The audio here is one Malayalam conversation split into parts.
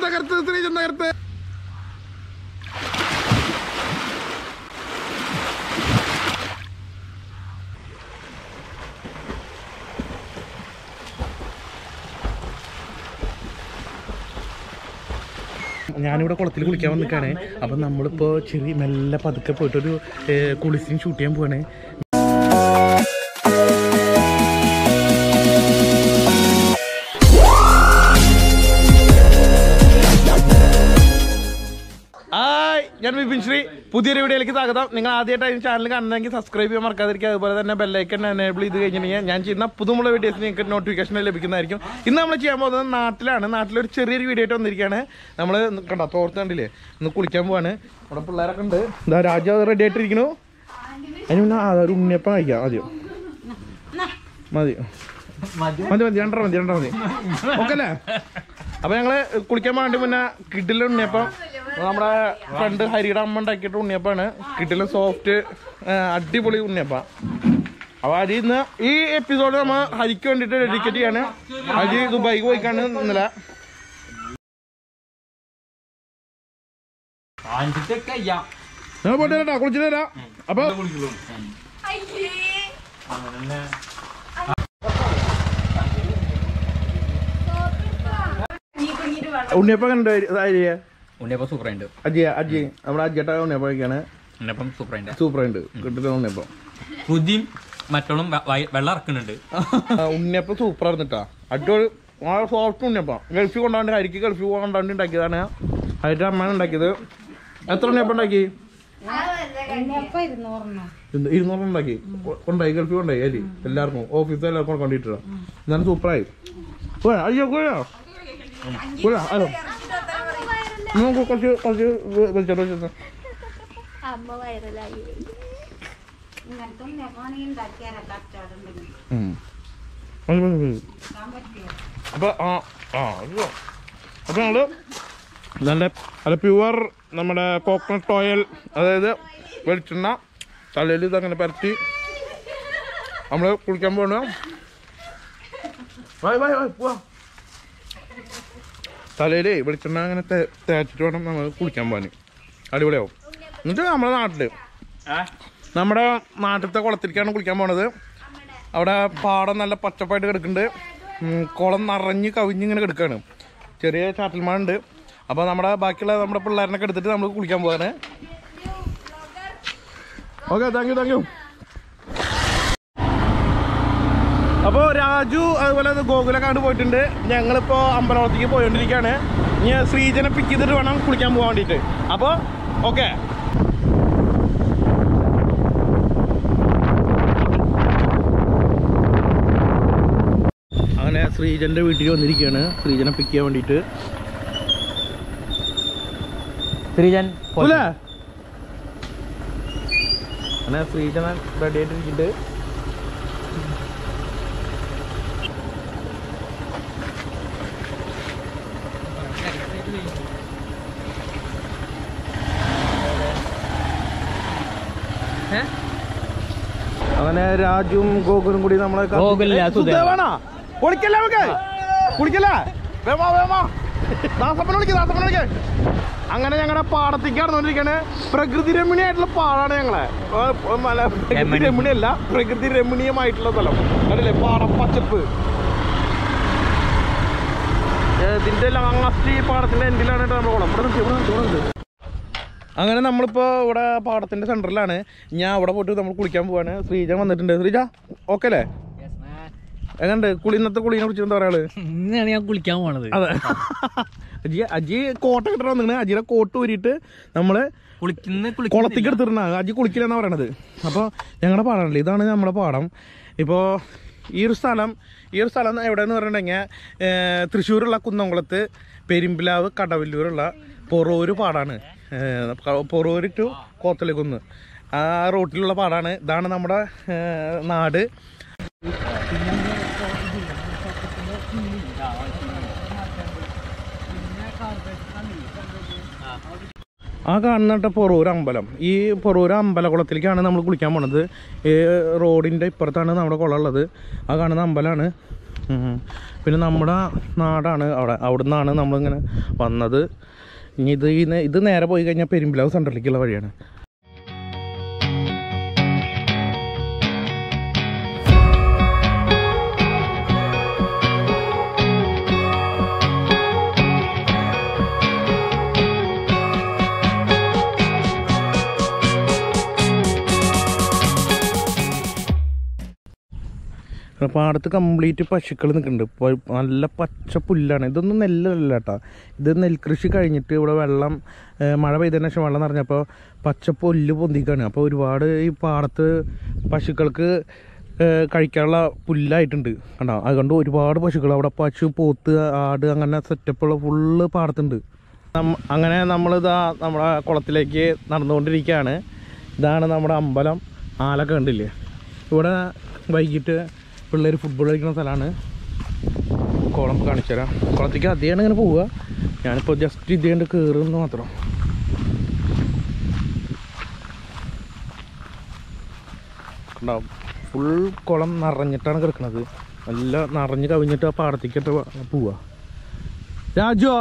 തകർത്ത് ശ്രീജൻ തകർത്ത് ഞാനിവിടെ കുളത്തിൽ കുളിക്കാൻ വന്നിക്കാണ് അപ്പം നമ്മളിപ്പോൾ ചെറിയ മെല്ലെ പതുക്കെ പോയിട്ടൊരു കുളിസിന് ഷൂട്ട് ചെയ്യാൻ പോവാണ് ഹായ് ഞാൻ വിപിൻ ശ്രീ പുതിയൊരു വീഡിയോയിലേക്ക് സ്വാഗതം നിങ്ങൾ ആദ്യമായിട്ട് ചാനൽ കാണണമെങ്കിൽ സബ്സ്ക്രൈബ് ചെയ്യാൻ മറക്കാതിരിക്കുക അതുപോലെ തന്നെ ബെല്ലൈക്കൻ എനേബിൾ ചെയ്ത് കഴിഞ്ഞിട്ടുണ്ടെങ്കിൽ ഞാൻ ചെയ്യുന്ന പുതുമുള്ള വീഡിയോസ് നിങ്ങൾക്ക് നോട്ടിഫിക്കേഷൻ ലഭിക്കുന്നതായിരിക്കും ഇന്ന് നമ്മൾ ചെയ്യാൻ പോകുന്നത് നാട്ടിലാണ് നാട്ടിലൊരു ചെറിയൊരു വീഡിയോ ആയിട്ട് വന്നിരിക്കുകയാണ് നമ്മൾ കണ്ടോ തോർത്ത് കണ്ടില്ലേ ഇന്ന് കുളിക്കാൻ പോവാണ് അവിടെ പിള്ളേരൊക്കെ ഉണ്ട് ഇതാ രാജ റെഡി ആയിട്ടിരിക്കണു അതിന് മുന്നേ ആ, ഒരു ഉണ്ണിയപ്പം കഴിക്കാം ആദ്യം മതി മതി മതി രണ്ടര മതി രണ്ടര മതി ഓക്കെ അല്ലേ അപ്പൊ ഞങ്ങള് കുളിക്കാൻ വേണ്ടി മുന്നേ കിട്ടില്ല ഉണ്ണിയപ്പം നമ്മുടെ ഫ്രണ്ട് ഹരിയുടെ അമ്മ ഉണ്ടാക്കിയിട്ട് ഉണ്ണിയപ്പാണ് കിട്ടില്ല സോഫ്റ്റ് അടിപൊളി ഉണ്ണിയപ്പ അപ്പൊ ഹരി ഇന്ന് ഈ എപ്പിസോഡ് നമ്മ ഹരിക്ക് വേണ്ടിട്ട് ഡെഡിക്കേറ്റ് ചെയ്യാണ് ഹരി ദുബായിക്ക് പോയിക്കാണ് ഇന്നലെ ഞാൻ പോയിട്ട് വരാം കുളിച്ചിട്ട് വരാം അപ്പൊ ഉണ്ണിയപ്പം കണ്ടു ഹരിയെ ഉണ്ണിയപ്പം സൂപ്പറായിട്ട് അജിയ അജി നമ്മുടെ അജിയേട്ട ഉണ്ണിയപ്പം കഴിക്കാണ് ഉണ്ണിയപ്പം സൂപ്പറായിട്ട് സൂപ്പർ ഉണ്ട് കിട്ടില്ല ഉണ്ണിയപ്പം രുചിയും മറ്റോളും വെ- വയ- വെള്ളം ഇറക്കുന്നുണ്ട് ആ, ഉണ്ണിയപ്പം സൂപ്പർ ആയിരുന്നിട്ടാ അടിപൊളി ആ സോഫ്റ്റ് ഉണ്ണിയപ്പം ഗൾഫിൽ കൊണ്ടാണ്ട് ഹരിക്ക് ഗൾഫിൽ കൊണ്ടാണ്ട് ഉണ്ടാക്കിയതാണ് ഹരിയുടെ അമ്മ ഉണ്ടാക്കിയത് എത്ര ഉണ്ണിയപ്പം ഉണ്ടാക്കി എന്ത് ഇരുന്നൂറ് ഉണ്ടാക്കി കൊ- കൊണ്ടായി ഗൾഫിൽ കൊണ്ടായി ഹരി എല്ലാവർക്കും ഓഫീസിൽ എല്ലാവർക്കും കൊണ്ടിട്ടാ എന്നാലും സൂപ്പറായി പോയാ അയ്യോ പോയാ പോയാ ഹലോ നമുക്ക് കുറച്ച് കുറച്ച് വെളിച്ചോട്ട് വെച്ചോ അമ്മ വൈറലായി ഇങ്ങനത്തെ ഉണ്ണിയപ്പാണെങ്കിൽ ഉണ്ടാക്കിയാലോ കച്ചവടം ഉം. മതി, മതി, മതി. അപ്പൊ ആ ആ അയ്യോ. അപ്പൊ ഞങ്ങള് നല്ല നല്ല പ്യുവർ നമ്മുടെ കോക്കനട്ട് ഓയിൽ അതായത് വെളിച്ചെണ്ണ തലയിൽ ഇതങ്ങനെ പരത്തി നമ്മള് കുളിക്കാൻ പോണ വായ് വായ് വായ് പോവാ തലയിലേ വെളിച്ചെണ്ണ അങ്ങനെ തേ- തേച്ചിട്ട് വേണം നമ്മൾ കുളിക്കാൻ പോകാൻ അടിപൊളിയാവും എന്നിട്ട് നമ്മുടെ നാട്ടില് നമ്മുടെ നാട്ടിലത്തെ കുളത്തിലേക്കാണ് കുളിക്കാൻ പോണത് അവിടെ പാടം നല്ല പച്ചപ്പായിട്ട് കിടക്കുന്നുണ്ട് ഉം, കുളം നിറഞ്ഞ് കവിഞ്ഞിങ്ങനെ കിടക്കുകയാണ് ചെറിയ ചാറ്റൽമഴ ഉണ്ട് അപ്പോൾ നമ്മുടെ ബാക്കിയുള്ള നമ്മുടെ പിള്ളേരനൊക്കെ എടുത്തിട്ട് നമ്മൾ കുളിക്കാൻ പോകാന് okay thank you thank you അപ്പോൾ രാജു അതുപോലെ അത് ഗോകുലൊക്കെ അങ്ങോട്ട് പോയിട്ടുണ്ട് ഞങ്ങളിപ്പോൾ അമ്പലവളത്തേക്ക് പോയിക്കൊണ്ടിരിക്കുകയാണ് ഇനി ശ്രീജനെ പിക്ക് ചെയ്തിട്ട് വേണം കുളിക്കാൻ പോകാൻ വേണ്ടിയിട്ട് അപ്പോൾ ഓക്കെ അങ്ങനെ ശ്രീജന്റെ വീട്ടിൽ വന്നിരിക്കുകയാണ് ശ്രീജനെ പിക്ക് ചെയ്യാൻ വേണ്ടിയിട്ട് ശ്രീജൻ പോലെ അങ്ങനെ ശ്രീജനൻ റെഡി ആയിട്ടിരിക്കുന്നുണ്ട് അങ്ങനെ രാജുവും ഗോകുലും കൂടി നമ്മളെ കാത്ത് ഗോകുലില്ല, ഏയ്, സുധേവ. സുധേവാണോ? കുളിക്കല്ലേ നമുക്ക് കുളിക്കല്ലേ വേമോ വേമോ ദാസപ്പന വിളിക്ക് ദാസപ്പന വിളിക്ക് അങ്ങനെ ഞങ്ങളുടെ പാടത്തേക്ക് നടന്നുകൊണ്ടിരിക്കണേ പ്രകൃതി രമണീയമായിട്ടുള്ള പാടാണ് ഞങ്ങളെ ഏ, ഏ, മല പ്രകൃതി രമണി. രമണീയല്ല പ്രകൃതി രമണീയമായിട്ടുള്ള സ്ഥലം കണ്ടില്ലേ പാടം പച്ചപ്പ് ഏ, ഇതിന്റെ ലാസ്റ്റ് ഈ പാടത്തിന്റെ എൻഡിലാണ് കേട്ടോ നമ്മുടെ കുളം ഇവിടെ നിർത്തി, ഇവിടെ നിർത്തി, ഇവിടെ നിർത്തി. അങ്ങനെ നമ്മളിപ്പോ ഇവിടെ പാടത്തിന്റെ സെന്ററിലാണ് ഞാൻ അവിടെ പോയിട്ട് നമ്മൾ കുളിക്കാൻ പോവാണ് ശ്രീജ വന്നിട്ടുണ്ട് ശ്രീജ ഓക്കെ അല്ലേ എങ്ങണ്ട് കുളി ഇന്നത്തെ കുളിനെ കുറിച്ച് എന്താ പറയാള് ഇന്നാണ് ഞാൻ കുളിക്കാൻ പോണത് അതെ അജി അജി കോട്ട കിട്ടണ വന്നിങ്ങനെ അജിയുടെ കോട്ട് ഊരിയിട്ട് നമ്മള് കുളിക്കുന്ന കുളത്തേക്ക് എടുത്തിരുന്ന അജി കുളിക്കില്ലെന്നാ പറയണത് അപ്പോൾ ഞങ്ങളുടെ പാടമല്ലേ ഇതാണ് നമ്മുടെ പാടം ഇപ്പോൾ ഈ ഒരു സ്ഥലം ഈ ഒരു സ്ഥലം എവിടെയെന്ന് പറഞ്ഞിട്ടുണ്ടെങ്കിൽ തൃശ്ശൂരുള്ള കുന്നംകുളത്ത് പെരുമ്പിലാവ് കടവല്ലൂരുള്ള പൊറൂര് പാടാണ് ഏഹ്, ക- പൊറൂര് ടു കോത്തലക്കുന്ന് ആ റൂട്ടിലുള്ള പാടാണ് ഇതാണ് നമ്മുടെ ഏഹ്, നാട് ആ കാണുന്ന പൊറൂർ അമ്പലം ഈ പൊറൂർ അമ്പലകുളത്തിലേക്കാണ് നമ്മൾ കുളിക്കാൻ പോണത് ഈ റോഡിൻ്റെ ഇപ്പുറത്താണ് നമ്മുടെ കുളം ഉള്ളത് ആ കാണുന്ന അമ്പലമാണ് ഉം. പിന്നെ നമ്മുടെ നാടാണ് അവിടെ അവിടെ നിന്നാണ് നമ്മളിങ്ങനെ വന്നത് ഇനി ഇത് ഈ നേ- ഇത് നേരെ പോയി കഴിഞ്ഞാൽ പെരുമ്പിലാവ് സെൻറ്ററിലേക്കുള്ള വഴിയാണ് പാടത്ത് കംപ്ലീറ്റ് പശുക്കൾ നിൽക്കുന്നുണ്ട് പ- നല്ല പച്ച പുല്ലാണ് ഇതൊന്നും നെല്ലല്ല കേട്ടോ ഇത് നെൽകൃഷി കഴിഞ്ഞിട്ട് ഇവിടെ വെള്ളം ഏ, മഴ പെയ്തതിന് ശേഷം വെള്ളം നിറഞ്ഞപ്പോൾ പച്ച പുല്ല് പൊന്തിക്കാണ് അപ്പോൾ ഒരുപാട് ഈ പാടത്ത് പശുക്കൾക്ക് ഏ, കഴിക്കാനുള്ള പുല്ലായിട്ടുണ്ട് കണ്ടോ അതുകൊണ്ട് ഒരുപാട് പശുക്കൾ അവിടെ പശു പോത്ത് ആട് അങ്ങനെ സെറ്റപ്പുള്ള ഫുള്ള് പാടത്തുണ്ട് നമ്മ- അങ്ങനെ നമ്മളിതാ നമ്മുടെ കുളത്തിലേക്ക് നടന്നുകൊണ്ടിരിക്കുകയാണ് ഇതാണ് നമ്മുടെ അമ്പലം ആലൊക്കെ കണ്ടില്ലേ ഇവിടെ വൈകിട്ട് പിള്ളേർ ഫുട്ബോൾ കളിക്കുന്ന സ്ഥലമാണ് കുളം കാണിച്ചു തരാം കുളത്തേക്ക് അധികമാണ് ഇങ്ങനെ പോവുക ഞാനിപ്പോൾ ജസ്റ്റ് ഇതേണ്ട് കയറുന്നു മാത്രം ഉണ്ടാവും ഫുൾ കുളം നിറഞ്ഞിട്ടാണ് കിടക്കുന്നത് നല്ല നിറഞ്ഞ് കവിഞ്ഞിട്ട് ആ പാടത്തേക്കിട്ട് പോവുക രാജുവോ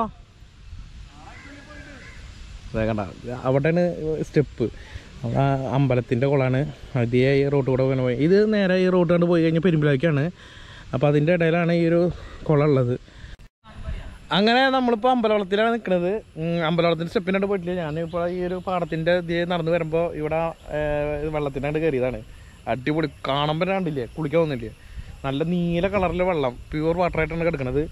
അതെ കണ്ട അവിടെയാണ് സ്റ്റെപ്പ് അവിടെ അമ്പലത്തിൻ്റെ കുളമാണ് അതേ ഈ റോഡ് കൂടെ പോയി പോയി ഇത് നേരെ ഈ റോഡ് കണ്ട് പോയി കഴിഞ്ഞാൽ പെരുമ്പിലാക്കാണ് അപ്പോൾ അതിൻ്റെ ഇടയിലാണ് ഈ ഒരു കുളം ഉള്ളത് അങ്ങനെ നമ്മളിപ്പോൾ അമ്പലവളത്തിലാണ് നിൽക്കുന്നത് അമ്പലവളത്തിൻ്റെ സ്റ്റെപ്പിനോട് പോയിട്ടില്ല ഞാനിപ്പോൾ ഈ ഒരു പാടത്തിൻ്റെ ഇത് നടന്ന് വരുമ്പോൾ ഇവിടെ വെള്ളത്തിനാണ്ട് കയറിയതാണ് അടിപൊളി കാണുമ്പോൾ കണ്ടില്ലേ കുളിക്കാൻ തോന്നില്ലേ നല്ല നീല കളറിലെ വെള്ളം പ്യൂർ വാട്ടറായിട്ടാണ് കിടക്കുന്നത്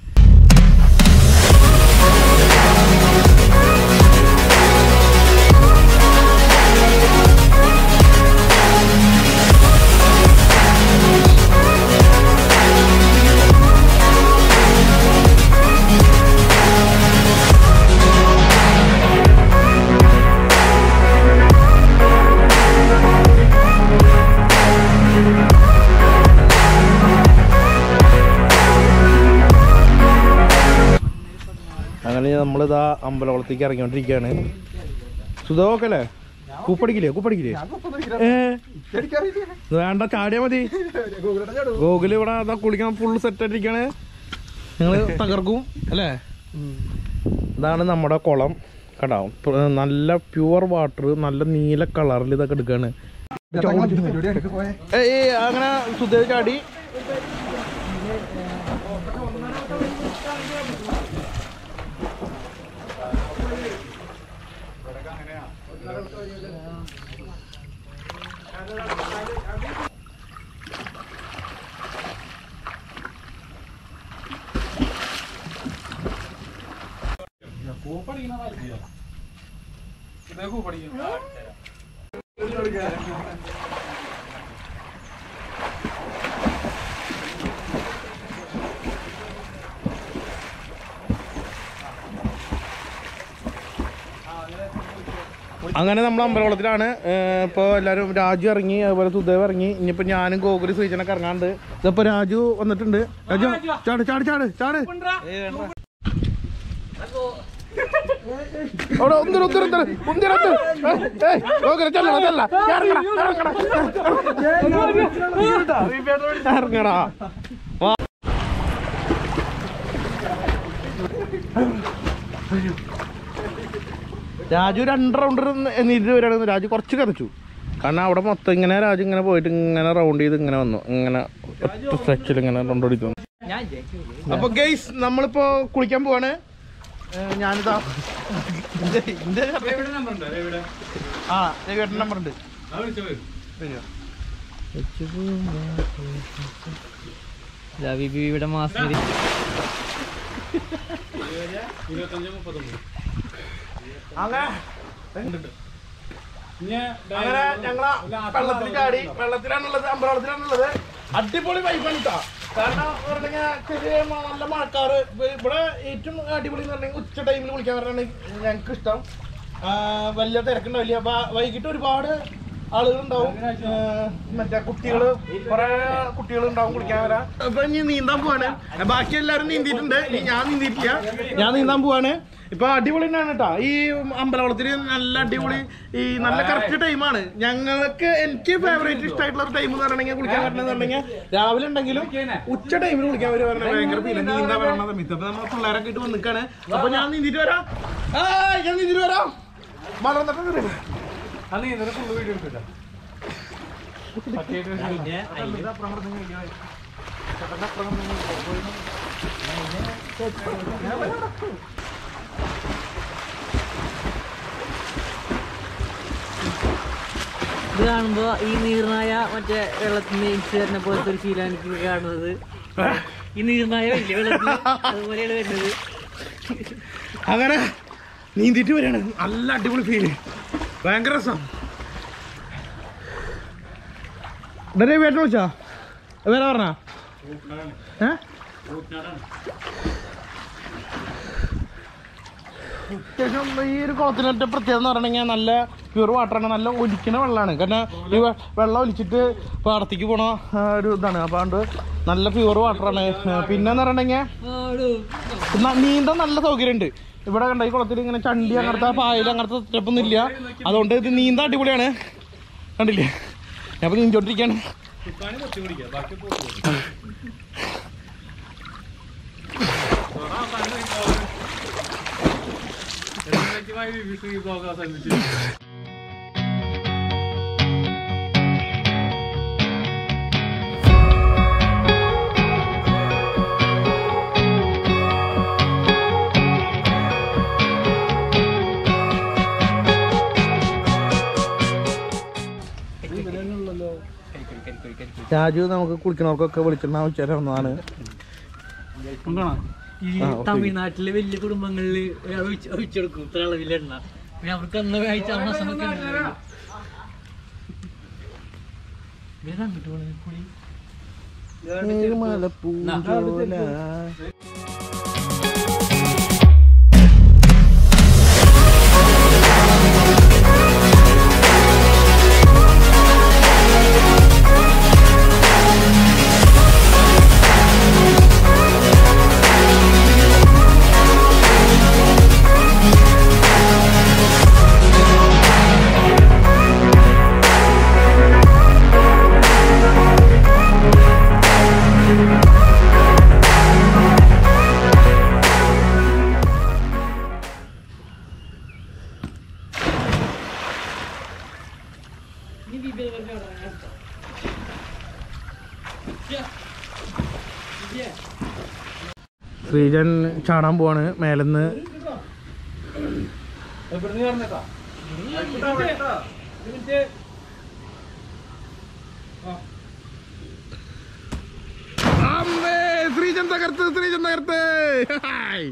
അങ്ങനെ നമ്മളിതാ അമ്പലകുളത്തേക്ക് ഇറങ്ങിക്കൊണ്ടിരിക്കുകയാണ് സുധോക്കല്ലേ കൂപ്പടിക്കില്ലേ കൂപ്പടിക്കില്ലേ ഏ വേണ്ട ചാടിയാ മതി ഗോകുല് ഇവിടെ അതാ കുളിക്കാൻ ഫുൾ സെറ്റ് ആയിട്ടിരിക്കാണ് നിങ്ങള് തകർക്കും അല്ലേ ഇതാണ് നമ്മുടെ കുളം കണ്ടാ പ് നല്ല പ്യുവർ വാട്ടർ നല്ല നീല കളറിൽ ഇതൊക്കെ എടുക്കാണ് ഏയ് ഏയ് അങ്ങനെ സുധേവ് ചാടി അങ്ങനെ നമ്മൾ അമ്പലകുളത്തിലാണ് ഇപ്പോൾ എല്ലാവരും രാജു ഇറങ്ങി അതുപോലെ സുദേവ് ഇറങ്ങി ഇനിയിപ്പോൾ ഞാനും ഗോകുലി ശ്രീജനൊക്കെ ഇറങ്ങാണ്ട് ഇതിപ്പോൾ രാജു വന്നിട്ടുണ്ട് രാജു ചാട് ചാട് ചാട് ചാട് അവിടെ ഒന്നിര ഒന്നിര ഒന്നിര ഒന്നിര ഒന്നിര ഏയ് ഗോകുല ചെല്ലടാ ചെല്ല ഇറങ്ങടാ ഇറങ്ങടാ ഇറങ്ങടാ വാ രാജു രണ്ട് റൗണ്ട് നീതി വരികയാണെങ്കിൽ രാജു കുറച്ച് കറിച്ചു കാരണം അവിടെ മൊത്തം ഇങ്ങനെ രാജു ഇങ്ങനെ പോയിട്ട് ഇങ്ങനെ റൗണ്ട് ചെയ്ത് ഇങ്ങനെ വന്നു ഇങ്ങനെ ഒറ്റ സ്ട്രെച്ചിൽ ഇങ്ങനെ റൗണ്ട് അടിച്ചു വന്നു അപ്പൊ ഗെയ്സ് നമ്മളിപ്പോ കുളിക്കാൻ പോവാണ് ഏ, ഞാനിതാ ഇന്റെ- ഇന്റെ ആ രവിയേട്ടൻ നമ്പർ ഉണ്ട് വരിക. ഇവിടെ മാസം അങ്ങനെ അങ്ങനെ ഞങ്ങള് വെള്ളത്തിൽ ചാടി വെള്ളത്തിലാണുള്ളത് അമ്പലത്തിലാണുള്ളത് അടിപൊളി വൈബാണ് കേട്ടോ കാരണം പറഞ്ഞാൽ ചെറിയ മ- നല്ല മഴക്കാറ് ഇവ- ഇവിടെ ഏറ്റവും അടിപൊളി എന്ന് പറഞ്ഞാൽ ഉച്ച ടൈമിൽ കുളിക്കാൻ പറഞ്ഞാണ് ഞങ്ങൾക്ക് ഇഷ്ടം ആ, വലിയ തിരക്കുണ്ടാവില്ല അപ്പൊ വൈകിട്ട് ഒരുപാട് ആളുകളുണ്ടാവും ആ, മറ്റേ കുട്ടികള് കുറെ കുട്ടികൾ ഉണ്ടാവും കുളിക്കാൻ വരാൻ അപ്പൊ ഇനി നീന്താൻ പോവാണ് ബാക്കി എല്ലാവരും നീന്തിയിട്ടുണ്ട് ഇനി ഞാൻ നീന്തിയിട്ടില്ല ഞാൻ നീന്താൻ പോവാണ് ഇപ്പൊ അടിപൊളി തന്നെയാണ് കേട്ടോ ഈ അമ്പലവളത്തിന് നല്ല അടിപൊളി ഈ നല്ല കറക്റ്റ് ടൈമാണ് ഞങ്ങൾക്ക് എനിക്ക് ഫേവറേറ്റ് ഇഷ്ടമായിട്ടുള്ള ഒരു ടൈം എന്ന് പറഞ്ഞെങ്കിൽ കുളിക്കാൻ പറ്റണമെന്ന് പറഞ്ഞെങ്കിൽ രാവിലെ ഉണ്ടെങ്കിലും ഉച്ച ടൈമിൽ കുളിക്കാൻ വരും പറഞ്ഞാൽ ഭയങ്കര ഫീൽ നീന്താ പറയണ സമയത്ത് അപ്പൊ നമ്മൾ പിള്ളേരൊക്കെ ഇട്ട് വന്നിക്കാണ് അപ്പൊ ഞാൻ നീന്തിട്ട് വരാം ആ ഞാൻ നീന്തിട്ട് വരാം മലർന്നിട്ട് വരും ഇത് കാണുമ്പോ ഈ നീർനായ മറ്റേ വെള്ളത്തിൽ നീച്ച് വരുന്ന പോലത്തെ ഒരു ഫീലാണ് എനിക്ക് കാണുന്നത് ഈ നീർനായ വലിയ വെള്ളത്തിൽ അതുപോലെയാണ് വരുന്നത് അങ്ങനെ നീന്തിട്ട് വരികയാണ് നല്ല അടിപൊളി ഫീല് ഭയങ്കര രസം ഇതേ വീട്ടിൽ വിളിച്ചാ വേറെ പറഞ്ഞ ഏ അത്യാവശ്യം ഈ ഒരു കുളത്തിനൊറ്റ പ്രത്യേകത എന്ന് പറഞ്ഞാൽ നല്ല പ്യൂർ വാട്ടറാണ് നല്ല ഒലിക്കണ വെള്ളമാണ് കാരണം ഈ വെ- വെള്ളം ഒലിച്ചിട്ട് പാടത്തേക്ക് പോണ ആ, ഒരു ഇതാണ് അപ്പോൾ അതുകൊണ്ട് നല്ല പ്യൂർ വാട്ടറാണ് പിന്നെന്ന് പറഞ്ഞിട്ടുണ്ടെങ്കിൽ ന- നീന്താൻ നല്ല സൗകര്യമുണ്ട് ഇവിടെ കണ്ട ഈ കുളത്തിൽ ഇങ്ങനെ ചണ്ടി അങ്ങനത്തെ പായൽ അങ്ങനത്തെ സ്റ്റെപ്പൊന്നും ഇല്ല അതുകൊണ്ട് ഇത് നീന്താൻ അടിപൊളിയാണ് കണ്ടില്ലേ ഞാൻ ഇപ്പൊ നീന്തോണ്ടിരിക്കാണ് രാജു നമുക്ക് കുളിക്കണവർക്കൊക്കെ വിളിച്ചിട്ടുണ്ടാവും ഉച്ചവരെ വന്നതാണ് ഈ ആ, ഓക്കേ. തമിഴ്നാട്ടിലെ വലിയ കുടുംബങ്ങളില് ഒരാൾ ഒഴിച്ചെടുക്കും ഇത്ര അളവിൽ എണ്ണ പിന്നെ അവർക്ക് അന്ന് കഴിച്ച മാസമൊക്കെ അങ്ങോട്ട് പോണത് കുളി നീർമലപ്പൂഞ്ചോല. ശ്രീജൻ ചാടാൻ പോവാണ് മേലെന്ന് അമ്മേ ശ്രീജൻ തകർത്ത് ശ്രീജൻ തകർത്ത് ഹായ്.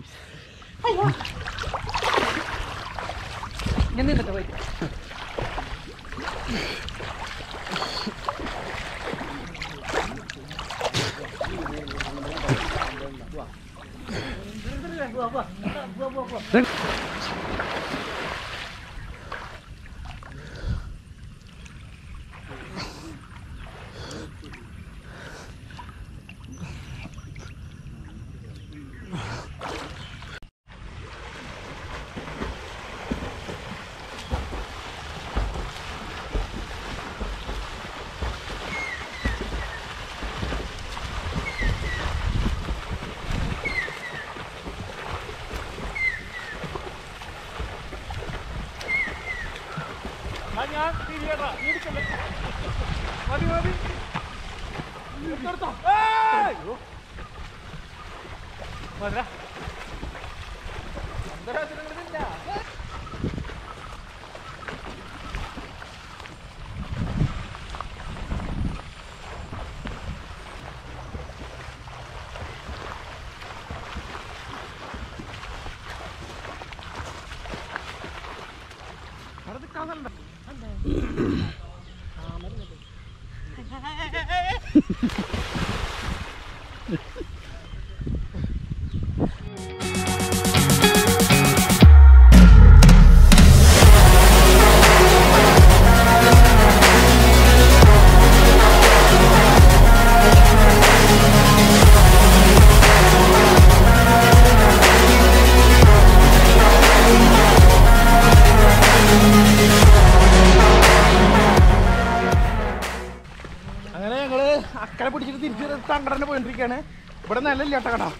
അങ്ങോട്ട് തന്നെ പോയിട്ടിരിക്കുകയാണ് ഇവിടെ നിലയില്ല കേട്ടോ കടാ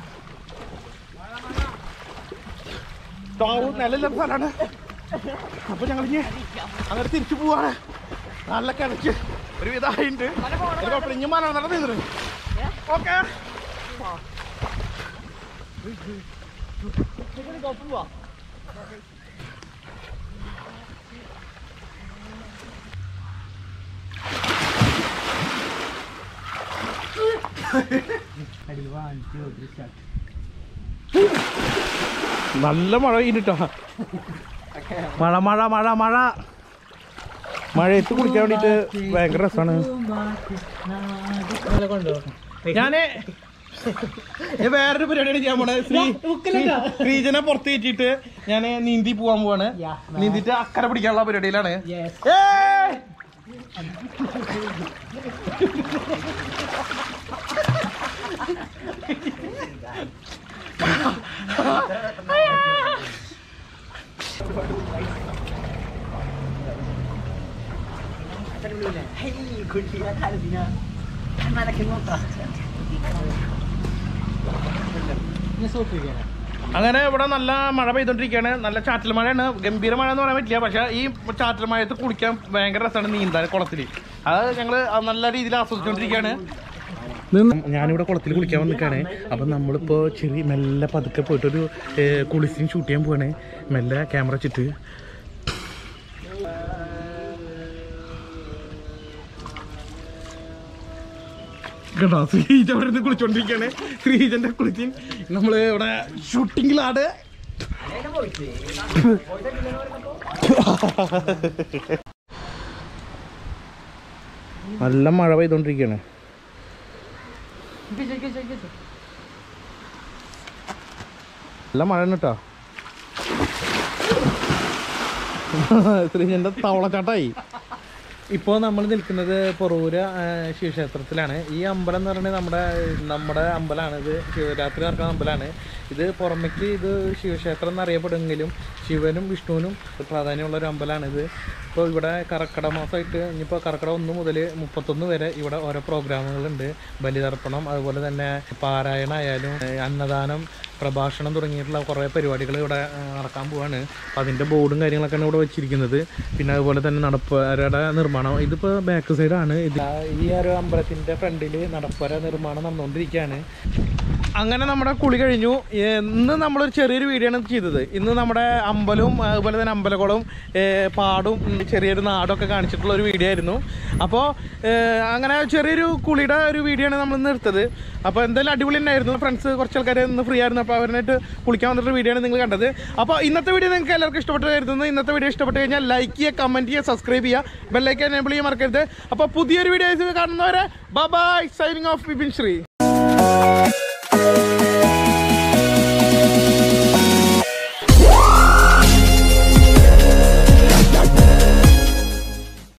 താവൂർ നിലയില്ലാത്ത സ്ഥലമാണ് അപ്പൊ ഞങ്ങൾ ഇനി അങ്ങനെ തിരിച്ചു പോവാണ് നല്ല കിടച്ച് ഒരു വിധമായിട്ടുണ്ട് ഇനി മല നടന്നിരുന്നു ഓക്കെ നല്ല മഴ പെയ്തിട്ടാ മഴ മഴ മഴ മഴ മഴയത്ത് കുളിക്കാൻ വേണ്ടിട്ട് ഭയങ്കര രസമാണ് കൊണ്ടുപോകും ഞാന് ഞാൻ വേറൊരു പരിപാടിയാണ് ചെയ്യാൻ പോണേ ശ്രീ ശ്രീജനെ പുറത്ത് കയറ്റിയിട്ട് ഞാൻ നീന്തി പോവാൻ പോവാണ് നീന്തിട്ട് അക്കരെ പിടിക്കാനുള്ള പരിപാടിയിലാണ് ഏയ്! അങ്ങനെ ഇവിടെ നല്ല മഴ പെയ്തോണ്ടിരിക്കുകയാണ് നല്ല ചാറ്റൽ മഴയാണ് ഗംഭീര മഴ എന്ന് പറയാൻ പറ്റില്ല പക്ഷെ ഈ ചാറ്റൽ മഴയത്ത് കുളിക്കാൻ ഭയങ്കര രസമാണ് നീന്താൻ കുളത്തിൽ അത് ഞങ്ങള് നല്ല രീതിയിൽ ആസ്വദിച്ചുകൊണ്ടിരിക്കുകയാണ് ഞാനിവിടെ കുളത്തിൽ കുളിക്കാൻ വന്നിക്കാണ് അപ്പം നമ്മളിപ്പോൾ ചെറിയ മെല്ലെ പതുക്കെ പോയിട്ടൊരു കുളിസിന് ഷൂട്ട് ചെയ്യാൻ പോവാണ് മെല്ലെ ക്യാമറ വെച്ചിട്ട് കേട്ടോ ശ്രീജ അവിടെ നിന്ന് കുളിച്ചോണ്ടിരിക്കുകയാണ് ശ്രീജന്റെ കുളിച്ചിൻ നമ്മള് ഇവിടെ ഷൂട്ടിങ്ങിലാണ് നല്ല മഴ പെയ്തോണ്ടിരിക്കുകയാണ് നല്ല മഴ കേട്ടോ ശ്രീജന്റെ തവളച്ചാട്ടായി ഇപ്പോൾ നമ്മൾ നിൽക്കുന്നത് പൊറൂര് ആ, ശിവക്ഷേത്രത്തിലാണ് ഈ അമ്പലം എന്ന് പറയുന്നത് നമ്മുടെ നമ്മുടെ അമ്പലമാണ് ഇത് ശിവരാത്രി നടക്കുന്ന അമ്പലമാണ് ഇത് പുറമേക്ക് ഇത് ശിവക്ഷേത്രം എന്നറിയപ്പെടുമെങ്കിലും ശിവനും വിഷ്ണുവിനും പ്രാധാന്യമുള്ള ഒരു അമ്പലമാണ് ഇത് ഇപ്പോൾ ഇവിടെ കർക്കിട മാസമായിട്ട് ഇനിയിപ്പോൾ കർക്കിടക ഒന്ന് മുതൽ മുപ്പത്തൊന്ന് വരെ ഇവിടെ ഓരോ പ്രോഗ്രാമുകളുണ്ട് ബലിതർപ്പണം അതുപോലെ തന്നെ പാരായണമായാലും ഏ, അന്നദാനം പ്രഭാഷണം തുടങ്ങിയിട്ടുള്ള കുറേ പരിപാടികൾ ഇവിടെ ആ, നടക്കാൻ പോവാണ് അപ്പോൾ അതിൻ്റെ ബോർഡും കാര്യങ്ങളൊക്കെയാണ് ഇവിടെ വെച്ചിരിക്കുന്നത് പിന്നെ അതുപോലെ തന്നെ നടപ്പുരയുടെ നിർമ്മാണം ഇതിപ്പോൾ ബാക്ക് സൈഡാണ് ഇത് ഈ ഒരു അമ്പലത്തിൻ്റെ ഫ്രണ്ടിൽ നടപ്പുര നിർമ്മാണം നടന്നുകൊണ്ടിരിക്കുകയാണ് അങ്ങനെ നമ്മുടെ കുളി കഴിഞ്ഞു ഇന്ന് നമ്മളൊരു ചെറിയൊരു വീഡിയോ ആണ് ചെയ്തത് ഇന്ന് നമ്മുടെ അമ്പലവും അതുപോലെ തന്നെ അമ്പലക്കുളവും ഏ, പാടും ഉം, ചെറിയൊരു നാടൊക്കെ കാണിച്ചിട്ടുള്ള ഒരു വീഡിയോ ആയിരുന്നു അപ്പോൾ അങ്ങനെ ചെറിയൊരു കുളിയുടെ ഒരു വീഡിയോ ആണ് നമ്മൾ ഇന്ന് എടുത്തത് അപ്പോൾ എന്തായാലും അടിപൊളി തന്നെയായിരുന്നു ഫ്രണ്ട്സ് കുറച്ച് ആൾക്കാർ ഇന്ന് ഫ്രീ ആയിരുന്നു അപ്പോൾ അവരായിട്ട് കുളിക്കാൻ വന്നിട്ട് വീഡിയോ ആണ് നിങ്ങൾ കണ്ടത് അപ്പോൾ ഇന്നത്തെ വീഡിയോ നിങ്ങൾക്ക് എല്ലാവർക്കും ഇഷ്ടപ്പെട്ട് കരുതുന്നു ഇന്നത്തെ വീഡിയോ ഇഷ്ടപ്പെട്ട് കഴിഞ്ഞാൽ ലൈക്ക് ചെയ്യുക കമൻറ്റ് ചെയ്യുക സബ്സ്ക്രൈബ് ചെയ്യുക ബെല്ലൈക്കൻ എനേബിൾ ചെയ്യാൻ മറക്കരുത് അപ്പോൾ പുതിയൊരു വീഡിയോ കാണുന്നവരെ bye signing off Vipin Shri